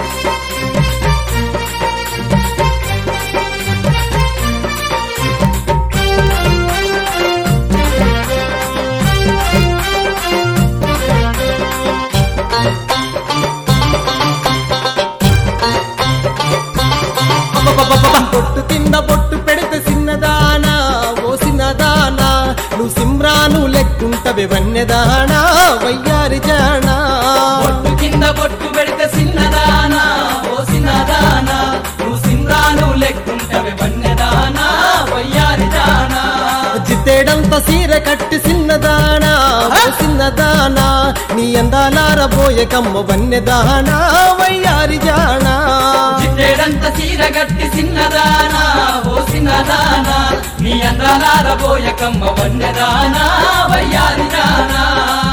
అబ్బబ్బబ్బబ్బ! బొట్టు కింద బొట్టు పెడితే చిన్నదానా ఓ చిన్నదానా నువ్వు సిమ్రాను లెక్కుంటవి వన్యదానా వయ్యారి జానా బొట్టు కింద బొట్టు పెడితే చిన్నదానా ఓ చిన్నదానా నువ్వు సింరాను లెక్కుంటవి వన్యదానా వయ్యారి దానా జిత్తేడంత సీర కట్టి చిన్నదానా ఓ చిన్నదానా నీ అందాలారబోయే కమ్మ వన్యదానా వయ్యారి జానా జిట్టేడంత చీర గట్టి చిన్నదానా ఓ చిన్నదానా నీ అందాలారబోయ కమ్మ వన్యదానా వయ్యారి దానా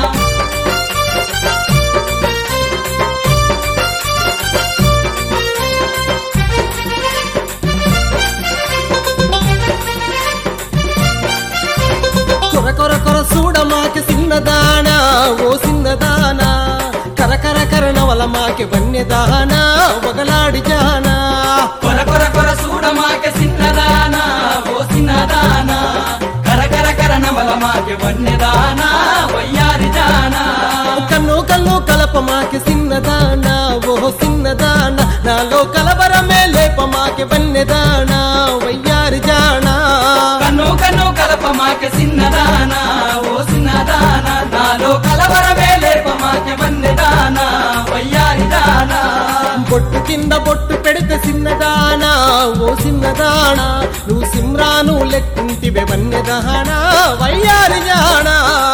కొర కొర కొర చూడ మాకి చిన్నదానా ఓ చిన్నదానా కర కర కర నవల మాకి వన్యదానా ఒకలాడి జానా కొర కొర కొర చూడ మాక చిన్నదానా ఓ చిన్నదానా కర కర కర నమల మాక వన్యదానా వయ్యారి దానా కన్ను కన్ను కలప మాకి చిన్నదానా ఓ చిన్నదానా నాలో కలవరమే లేప మాకి వన్యదానా వయ్యారి జానా కన్ను కన్ను కలప మాక చిన్నదానా ఓ చిన్నదానా నాలో కలవరమే లేప మాక వన్యదానా వయ్యారి దానా బొట్టు కింద బొట్టు పెడితే చిన్నదానా ఓ చిన్నదానా నువ్వు సిమ్రాను లెక్కుంటివే వన్యదానా వయ్యారి జానా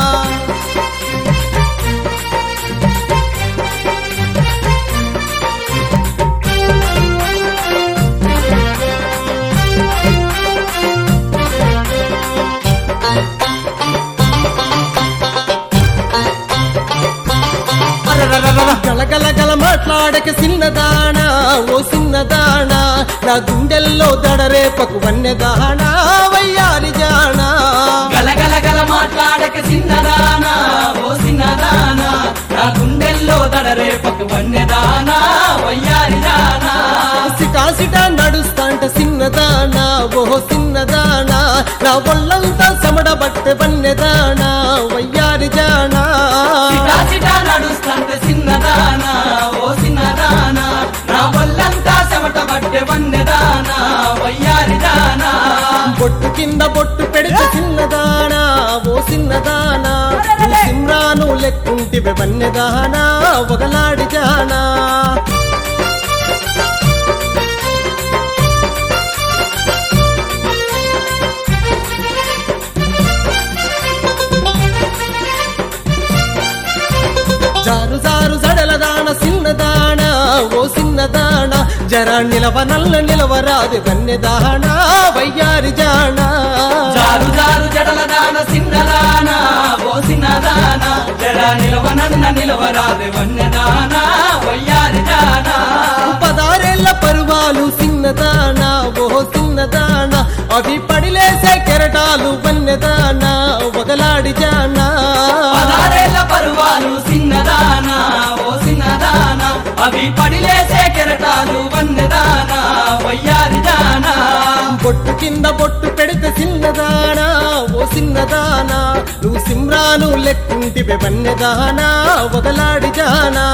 అరరరరర గలగల గల మాట్లాడక చిన్నదానా ఓ చిన్నదానా నా గుండెల్లో దడరేపకు వన్నెదానా వయ్యారి జానా గలగల గల మాట్లాడక చిన్నదానా ఓ చిన్నదానా నా గుండెల్లో దడరేపకు వన్యదానా వయ్యారి దానా సిటాసిట నడుస్తాంట చిన్నదానా ఓ చిన్నదానా నా ఒళ్ళంతా సమడబట్టె వన్నెదానా వయ్యారి జానా సిటా సిటా నడుస్తంటే చిన్నదానా ఓ చిన్నదానా నా వల్లంతా చెమట పట్టె వన్నెదానా వయ్యారి దానా బొట్టు కింద బొట్టు పెడితే చిన్నదానా ఓ చిన్నదానా నువ్వు సిమ్రాను లెక్కుంటివే వన్నెదానా ఒకలాడి జానా జారు జారు జడల దాన చిన్నదానా ఓ చిన్నదానా జర నిలవ నల్ల నిలవరాది వన్నెదానా వయ్యారి జానా జారు జారు జడల దాన చిన్నదానా ఓ చిన్నదానా జర నిలవనన్న నిలవరాదే వన్నెదానా వయ్యారి దానా పదారేళ్ల పరువాలు చిన్నదానా ఓ చిన్నదానా అవి పడిలేసే కెరటాలు వన్నెదానా ఒకలాడి జానా పదారేళ్ల పరువాలు చిన్నదానా ఓ చిన్నదానా అవి పడిలేసే కెరటాలు వన్నెదానా వయ్యారి దానా బొట్టు కింద బొట్టు పెడితే చిన్నదానా ఓ చిన్నదానా నువ్వు సిమ్రాను లెక్కుంటివే వన్నెదానా ఒకలాడి జానా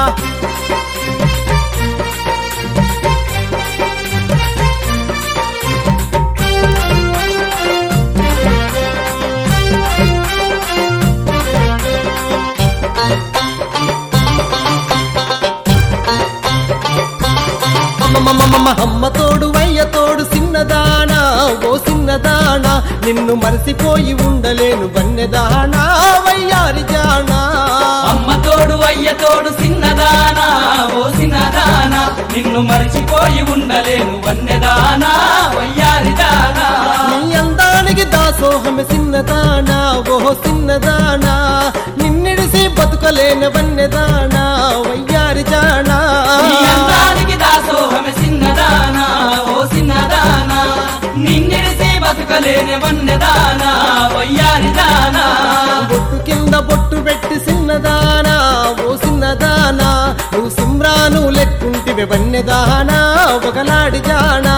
అమ్మమ్మమ్మమ్మ అమ్మ తోడు వయ్య తోడు చిన్నదానా ఓ చిన్నదానా నిన్ను మరసిపోయి ఉండలేను వన్నెదానా వయ్యారి జానా అమ్మ తోడు అయ్య తోడు చిన్నదానా ఓ చిన్నదానా నిన్ను మరిచిపోయి ఉండలేను వన్నెదానా వయ్యారి దానా నీ అందానికి దాసోహమే చిన్నదానా ఓ చిన్నదానా నిన్నిడిసి బతుకలేని వన్నెదానా వయ్యారి జానా నీ అందానికి దాసోహమే చిన్నదానా ఓ చిన్నదానా నిన్నెడిసి బతుకలేని వన్నెదానా వయ్యారి దానా బొట్టు కింద బొట్టు పెట్టి చిన్నదానా ఓ చిన్నదానా నువ్వు సిమ్రాను లెక్కుంటివే లేవే వన్యదానా ఒకలాడి జానా